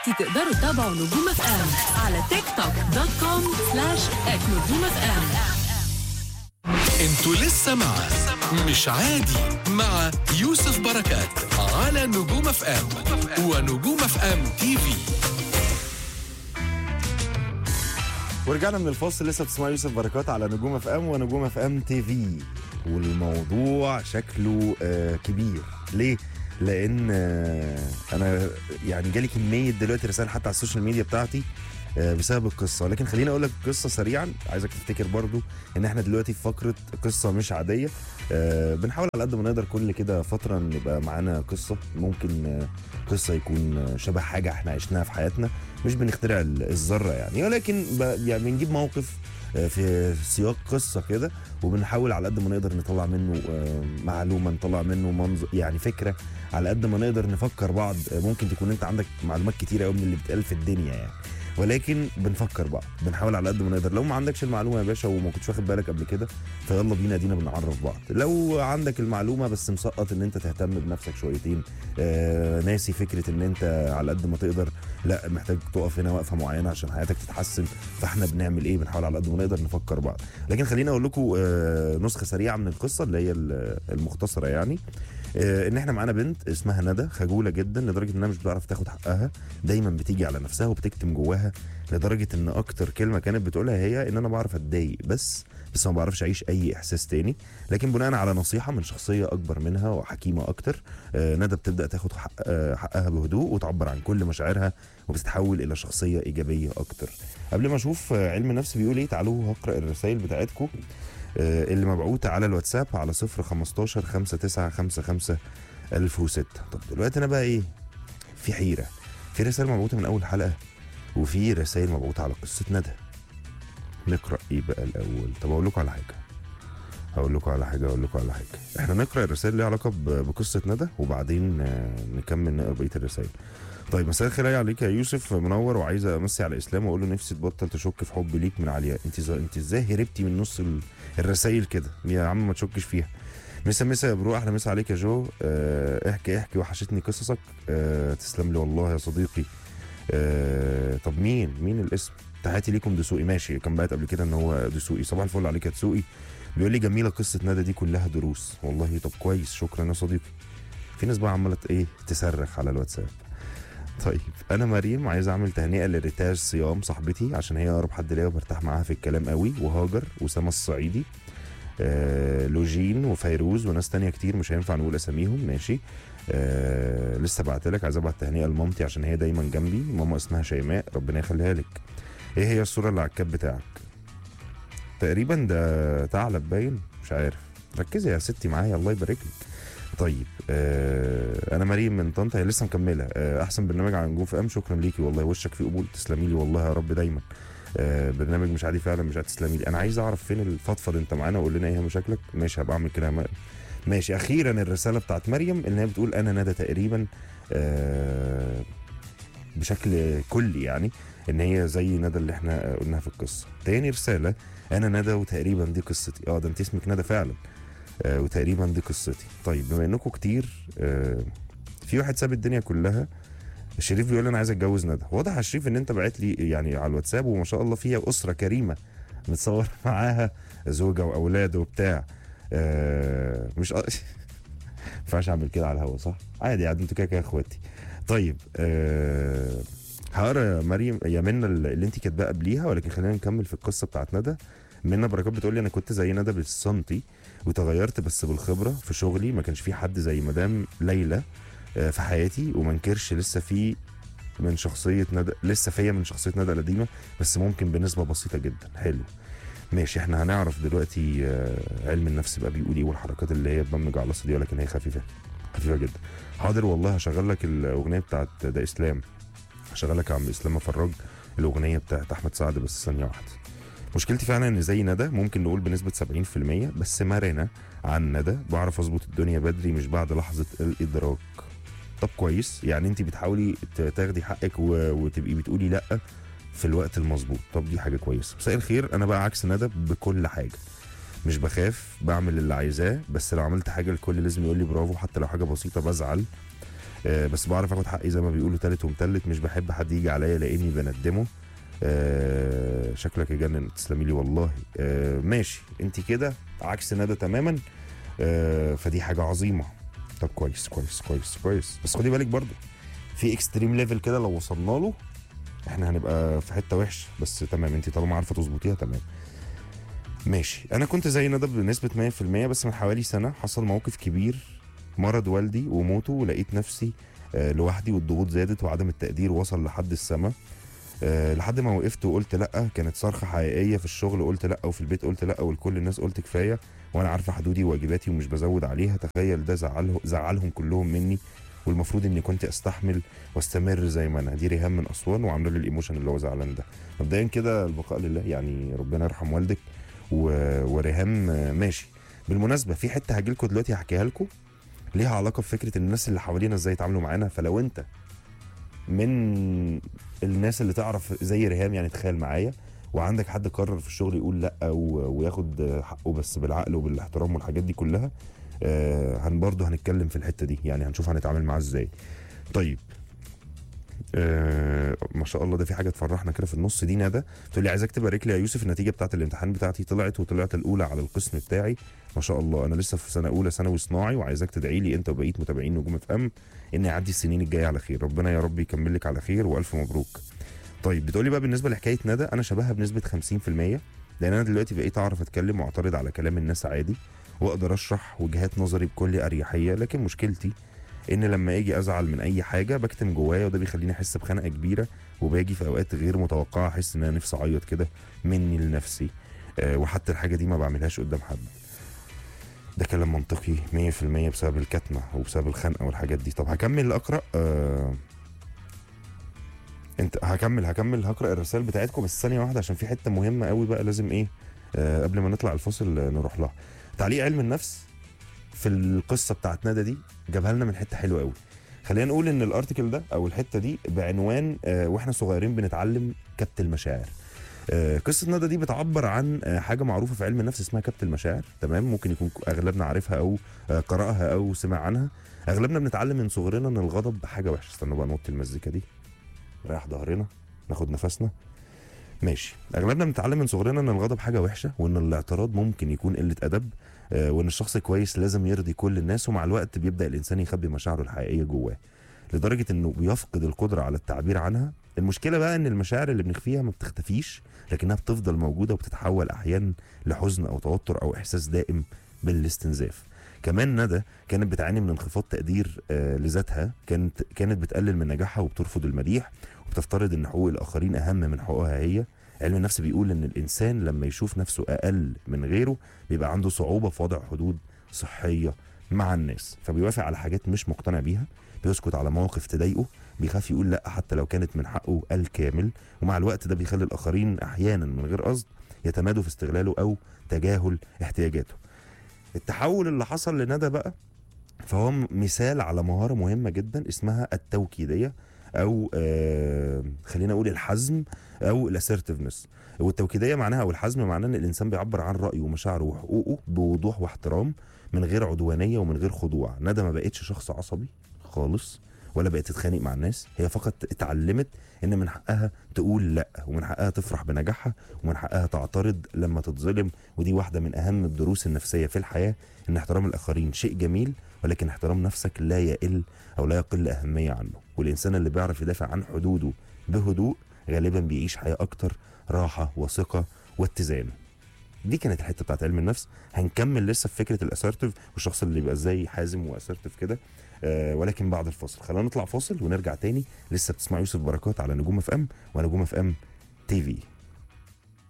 دلوقتي تقدروا تتابعوا نجوم اف ام على تيك توك دوت كوم سلاش ات نجوم اف ام انتوا لسه مع مش عادي مع يوسف بركات على نجوم اف ام ونجوم اف ام تي في ورجعنا من الفاصل لسه بتسمعوا يوسف بركات على نجوم اف ام ونجوم اف ام تي في والموضوع شكله آه كبير ليه؟ لان آه انا يعني جالي كميه دلوقتي رسائل حتى على السوشيال ميديا بتاعتي آه بسبب القصه لكن خليني اقول لك القصه سريعا عايزك تفتكر برضو ان احنا دلوقتي في فقره قصه مش عاديه آه بنحاول على قد ما نقدر كل كده فتره نبقى معانا قصه ممكن آه قصه يكون آه، شبه حاجه احنا عشناها في حياتنا مش بنخترع ال- الذره يعني ولكن ب- يعني بنجيب موقف آه، في سياق قصه كده وبنحاول على قد ما نقدر نطلع منه آه، معلومه نطلع منه منظر يعني فكره على قد ما نقدر نفكر بعض آه، ممكن تكون انت عندك معلومات كتيره قوي من اللي بيتقال في الدنيا يعني ولكن بنفكر بعض بنحاول على قد ما نقدر لو ما عندكش المعلومه يا باشا وما كنتش واخد بالك قبل كده فيلا بينا دينا بنعرف بعض لو عندك المعلومه بس مسقط ان انت تهتم بنفسك شويتين آه ناسي فكره ان انت على قد ما تقدر لا محتاج تقف هنا وقفه معينه عشان حياتك تتحسن فاحنا بنعمل ايه بنحاول على قد ما نقدر نفكر بعض لكن خليني اقول لكم آه نسخه سريعه من القصه اللي هي ال- المختصره يعني آه، ان احنا معانا بنت اسمها ندى خجوله جدا لدرجه انها مش بتعرف تاخد حقها دايما بتيجي على نفسها وبتكتم جواها لدرجه ان اكتر كلمه كانت بتقولها هي ان انا بعرف اتضايق بس بس ما بعرفش اعيش اي احساس تاني لكن بناء على نصيحه من شخصيه اكبر منها وحكيمه اكتر آه، ندى بتبدا تاخد حق آه، حقها بهدوء وتعبر عن كل مشاعرها وبتتحول الى شخصيه ايجابيه اكتر قبل ما اشوف آه، علم النفس بيقول ايه تعالوا هقرا الرسائل بتاعتكم آه، اللي مبعوثه على الواتساب على 0 15 5955 1006 طب دلوقتي انا بقى ايه في حيره في رسائل مبعوثه من اول حلقه وفي رسائل مبعوثه على قصه ندى نقرا ايه بقى الاول طب اقول لكم على حاجه هقول لكم على حاجه اقول لكم على حاجه احنا نقرا الرسائل اللي ليها علاقه ب- بقصه ندى وبعدين آه، نكمل نقرا بقيه الرسائل طيب مساء الخير عليك يا يوسف منور وعايز امسي على اسلام واقول له نفسي تبطل تشك في حبي ليك من علياء انت ز- انت ازاي هربتي من نص ال- الرسائل كده يا عم ما تشكش فيها مسا مسا يا برو احلى مسا عليك يا جو اه احكي احكي وحشتني قصصك اه تسلم لي والله يا صديقي اه طب مين مين الاسم تحياتي ليكم دسوقي ماشي كان باعت قبل كده ان هو دسوقي صباح الفل عليك يا دسوقي بيقول لي جميله قصه ندى دي كلها دروس والله طب كويس شكرا يا صديقي في ناس بقى عماله ايه تصرخ على الواتساب طيب انا مريم عايز اعمل تهنئه لريتاج صيام صاحبتي عشان هي اقرب حد ليا وبرتاح معاها في الكلام قوي وهاجر وسما الصعيدي آه لوجين وفيروز وناس تانية كتير مش هينفع نقول اساميهم ماشي آه لسه بعت لك عايز ابعت تهنئه لمامتي عشان هي دايما جنبي ماما اسمها شيماء ربنا يخليها لك ايه هي الصوره اللي على الكاب بتاعك تقريبا ده ثعلب باين مش عارف ركزي يا ستي معايا الله يبارك لك طيب آه انا مريم من طنطا هي لسه مكمله آه احسن برنامج على نجوم في ام شكرا ليكي والله وشك فيه قبول تسلمي لي والله يا رب دايما آه برنامج مش عادي فعلا مش هتسلمي لي انا عايز اعرف فين الفضفض انت معانا وقول لنا ايه هي مشاكلك ماشي هبقى اعمل كده يا مريم ماشي اخيرا الرساله بتاعت مريم ان هي بتقول انا ندى تقريبا آه بشكل كلي يعني ان هي زي ندى اللي احنا قلناها في القصه تاني رساله انا ندى وتقريبا دي قصتي اه ده انت اسمك ندى فعلا آه وتقريبا دي قصتي طيب بما انكم كتير آه في واحد ساب الدنيا كلها شريف بيقول انا عايز اتجوز ندى واضح يا شريف ان انت بعت لي يعني على الواتساب وما شاء الله فيها اسره كريمه متصور معاها زوجه واولاد وبتاع آه مش ما ينفعش اعمل كده على الهوا صح عادي عادي انتوا كده كده اخواتي طيب آه هقرا يا مريم يا منى اللي انت كاتباه قبليها ولكن خلينا نكمل في القصه بتاعت ندى منى بركات بتقول لي انا كنت زي ندى بالسنتي وتغيرت بس بالخبره في شغلي ما كانش في حد زي مدام ليلى آه، في حياتي وما انكرش لسه في من شخصيه ندى لسه فيا من شخصيه ندى القديمه بس ممكن بنسبه بسيطه جدا حلو ماشي احنا هنعرف دلوقتي آه، علم النفس بقى بيقول ايه والحركات اللي هي بمج على دي ولكن هي خفيفه خفيفه جدا حاضر والله هشغل لك الاغنيه بتاعت ده اسلام هشغل لك يا عم اسلام فراج الاغنيه بتاعت احمد سعد بس ثانيه واحده مشكلتي فعلا ان زي ندى ممكن نقول بنسبه 70% بس مرنه عن ندى بعرف اظبط الدنيا بدري مش بعد لحظه الادراك طب كويس يعني انت بتحاولي ت- تاخدي حقك و... وتبقي بتقولي لا في الوقت المظبوط طب دي حاجه كويسه مساء الخير انا بقى عكس ندى بكل حاجه مش بخاف بعمل اللي عايزاه بس لو عملت حاجه الكل لازم يقول لي برافو حتى لو حاجه بسيطه بزعل آه بس بعرف اخد حقي زي ما بيقولوا تالت ومتلت مش بحب حد يجي عليا لاني بندمه آه شكلك يجنن تسلمي لي والله آه ماشي انت كده عكس ندى تماما آه فدي حاجه عظيمه طب كويس كويس كويس كويس بس خدي بالك برضو في اكستريم ليفل كده لو وصلنا له احنا هنبقى في حته وحشه بس تمام انت طالما عارفه تظبطيها تمام ماشي انا كنت زي ندى بنسبه 100% بس من حوالي سنه حصل موقف كبير مرض والدي وموته ولقيت نفسي آه، لوحدي والضغوط زادت وعدم التقدير وصل لحد السما أه لحد ما وقفت وقلت لا كانت صرخه حقيقيه في الشغل قلت لا وفي البيت قلت لا ولكل الناس قلت كفايه وانا عارفه حدودي وواجباتي ومش بزود عليها تخيل ده زعله زعلهم كلهم مني والمفروض اني كنت استحمل واستمر زي ما انا دي ريهام من اسوان وعامله لي الايموشن اللي هو زعلان ده مبدئيا كده البقاء لله يعني ربنا يرحم والدك و... وريهام آه، ماشي بالمناسبه في حته هجيلكوا دلوقتي هحكيها لكم ليها علاقه بفكره الناس اللي حوالينا ازاي يتعاملوا معانا فلو انت من الناس اللي تعرف زي ريهام يعني تخيل معايا وعندك حد قرر في الشغل يقول لا و- وياخد حقه بس بالعقل وبالاحترام والحاجات دي كلها آه هن برضه هنتكلم في الحته دي يعني هنشوف هنتعامل معاه ازاي طيب آه ما شاء الله ده في حاجه تفرحنا كده في النص دي ندى تقول لي عايزاك تبارك لي يا يوسف النتيجه بتاعت الامتحان بتاعتي طلعت وطلعت الاولى على القسم بتاعي ما شاء الله انا لسه في سنه اولى ثانوي صناعي وعايزاك تدعي لي انت وبقيه متابعين نجوم اف ام اني اعدي السنين الجايه على خير ربنا يا رب يكمل لك على خير والف مبروك طيب بتقولي بقى بالنسبه لحكايه ندى انا شبهها بنسبه 50% لان انا دلوقتي بقيت اعرف اتكلم واعترض على كلام الناس عادي واقدر اشرح وجهات نظري بكل اريحيه لكن مشكلتي ان لما اجي ازعل من اي حاجه بكتم جوايا وده بيخليني احس بخنقه كبيره وباجي في اوقات غير متوقعه احس ان انا نفسي اعيط كده مني لنفسي أه وحتى الحاجه دي ما بعملهاش قدام حد ده كلام منطقي 100% بسبب الكتمه وبسبب الخنقه والحاجات دي طب هكمل اقرا أه انت هكمل هكمل هقرا الرسائل بتاعتكم بس ثانيه واحده عشان في حته مهمه قوي بقى لازم ايه آه قبل ما نطلع الفاصل آه، نروح لها تعليق علم النفس في القصه بتاعت ندى دي جابها لنا من حته حلوه قوي خلينا نقول ان الارتكل ده او الحته دي بعنوان آه واحنا صغيرين بنتعلم كبت المشاعر آه، قصه ندى دي بتعبر عن آه، حاجه معروفه في علم النفس اسمها كبت المشاعر تمام ممكن يكون اغلبنا عارفها او آه، قراها او سمع عنها اغلبنا بنتعلم من صغرنا ان الغضب حاجه وحشه استنى بقى نوطي المزيكا دي نريح ظهرنا ناخد نفسنا ماشي اغلبنا بنتعلم من صغرنا ان الغضب حاجه وحشه وان الاعتراض ممكن يكون قله ادب آه، وان الشخص كويس لازم يرضي كل الناس ومع الوقت بيبدا الانسان يخبي مشاعره الحقيقيه جواه لدرجه انه بيفقد القدره على التعبير عنها المشكله بقى ان المشاعر اللي بنخفيها ما بتختفيش لكنها بتفضل موجوده وبتتحول احيانا لحزن او توتر او احساس دائم بالاستنزاف كمان ندى كانت بتعاني من انخفاض تقدير آه، لذاتها كانت كانت بتقلل من نجاحها وبترفض المديح وبتفترض ان حقوق الاخرين اهم من حقوقها هي علم النفس بيقول ان الانسان لما يشوف نفسه اقل من غيره بيبقى عنده صعوبه في وضع حدود صحيه مع الناس فبيوافق على حاجات مش مقتنع بيها بيسكت على مواقف تضايقه بيخاف يقول لا حتى لو كانت من حقه الكامل ومع الوقت ده بيخلي الاخرين احيانا من غير قصد يتمادوا في استغلاله او تجاهل احتياجاته التحول اللي حصل لندى بقى فهو م- مثال على مهاره مهمه جدا اسمها التوكيديه او آه خلينا اقول الحزم او الاسرتفنس والتوكيديه معناها او الحزم معناه ان الانسان بيعبر عن رايه ومشاعره وحقوقه بوضوح واحترام من غير عدوانيه ومن غير خضوع ندى ما بقتش شخص عصبي خالص ولا بقت تتخانق مع الناس هي فقط اتعلمت ان من حقها تقول لا ومن حقها تفرح بنجاحها ومن حقها تعترض لما تتظلم ودي واحده من اهم الدروس النفسيه في الحياه ان احترام الاخرين شيء جميل ولكن احترام نفسك لا يقل او لا يقل اهميه عنه والانسان اللي بيعرف يدافع عن حدوده بهدوء غالبا بيعيش حياه اكتر راحه وثقه واتزان دي كانت الحته بتاعت علم النفس هنكمل لسه في فكره الاسرتيف والشخص اللي يبقى ازاي حازم واسرتيف كده آه ولكن بعد الفاصل خلينا نطلع فاصل ونرجع تاني لسه بتسمع يوسف بركات على نجوم اف ام ونجوم اف ام تي في